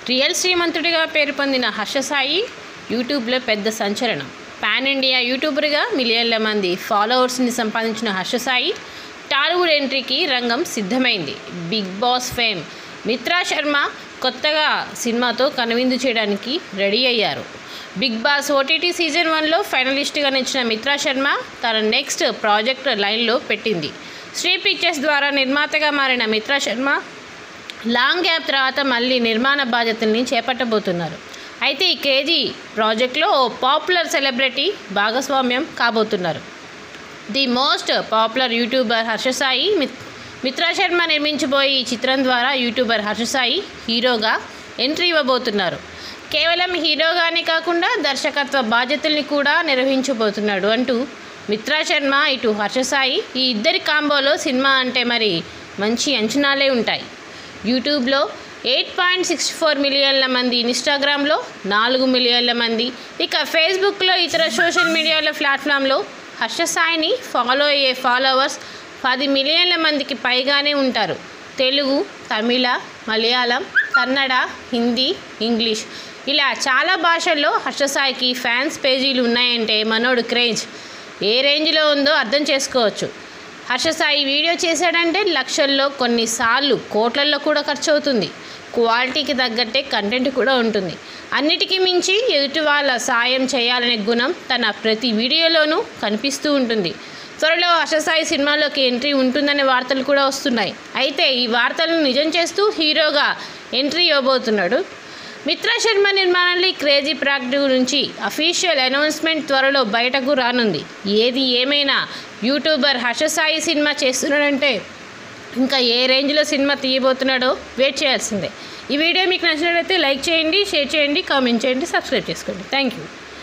real శ్రీమంతుడిగా పేరు పొందిన హర్షసాయి యూట్యూబ్లో పెద్ద సంచలనం పాన్ ఇండియా యూట్యూబర్గా మిలియన్ల మంది ఫాలోవర్స్ని సంపాదించిన హర్షసాయి టాలీవుడ్ ఎంట్రీకి రంగం సిద్ధమైంది big boss fame Mitra Sharma కొత్తగా సినిమాతో కనువిందు చేయడానికి రెడీ అయ్యారు బిగ్ బాస్ ఓటీటీ సీజన్ వన్లో ఫైనలిస్ట్గా నిలిచిన మిత్రా శర్మ తన నెక్స్ట్ ప్రాజెక్ట్ లైన్లో పెట్టింది శ్రీ పిక్చర్స్ ద్వారా నిర్మాతగా మారిన మిత్రా శర్మ లాంగ్ గ్యాప్ తర్వాత మళ్ళీ నిర్మాణ బాధ్యతల్ని చేపట్టబోతున్నారు అయితే ఈ క్రేజీ ప్రాజెక్ట్లో ఓ పాపులర్ సెలబ్రిటీ భాగస్వామ్యం కాబోతున్నారు the most popular YouTuber Harshasai మిత్ మిత్రా శర్మ నిర్మించబోయే ఈ చిత్రం ద్వారా యూట్యూబర్ హర్షసాయి హీరోగా ఎంట్రీ ఇవ్వబోతున్నారు కేవలం హీరోగానే కాకుండా దర్శకత్వ బాధ్యతల్ని కూడా నిర్వహించబోతున్నాడు అంటూ మిత్రా శర్మ ఇటు హర్షసాయి ఈ ఇద్దరి కాంబోలో సినిమా అంటే మరి మంచి అంచనాలే ఉంటాయి యూట్యూబ్లో ఎయిట్ పాయింట్ సిక్స్ ఫోర్ మిలియన్ల మంది ఇన్స్టాగ్రామ్లో నాలుగు మిలియన్ల మంది ఇక ఫేస్బుక్లో ఇతర సోషల్ మీడియాల ప్లాట్ఫామ్లో హర్షసాయిని ఫాలో అయ్యే ఫాలోవర్స్ పది మిలియన్ల మందికి పైగానే ఉంటారు తెలుగు తమిళ మలయాళం కన్నడ హిందీ ఇంగ్లీష్ ఇలా చాలా భాషల్లో హర్షసాయికి ఫ్యాన్స్ పేజీలు ఉన్నాయంటే మనోడు క్రేజ్ ఏ రేంజ్లో ఉందో అర్థం చేసుకోవచ్చు హర్షసాయి వీడియో చేశాడంటే లక్షల్లో కొన్నిసార్లు కోట్లల్లో కూడా ఖర్చు అవుతుంది క్వాలిటీకి తగ్గట్టే కంటెంట్ కూడా ఉంటుంది అన్నిటికీ మించి ఎదుటి వాళ్ళ సాయం చేయాలనే గుణం తన ప్రతి వీడియోలోనూ కనిపిస్తూ ఉంటుంది త్వరలో హర్షసాయి సినిమాలోకి ఎంట్రీ ఉంటుందనే వార్తలు కూడా వస్తున్నాయి అయితే ఈ వార్తలను నిజం చేస్తూ హీరోగా ఎంట్రీ ఇవ్వబోతున్నాడు మిత్రా శర్మ నిర్మాణంలో ఈ క్రేజీ ప్రాజెక్ట్ గురించి అఫీషియల్ అనౌన్స్మెంట్ త్వరలో బయటకు రానుంది ఏది ఏమైనా యూట్యూబర్ హర్షసాయి సినిమా చేస్తున్నాడంటే ఇంకా ఏ రేంజ్లో సినిమా తీయబోతున్నాడో వెయిట్ చేయాల్సిందే ఈ వీడియో మీకు నచ్చినట్లయితే లైక్ చేయండి షేర్ చేయండి కామెంట్ చేయండి సబ్స్క్రైబ్ చేసుకోండి థ్యాంక్ యూ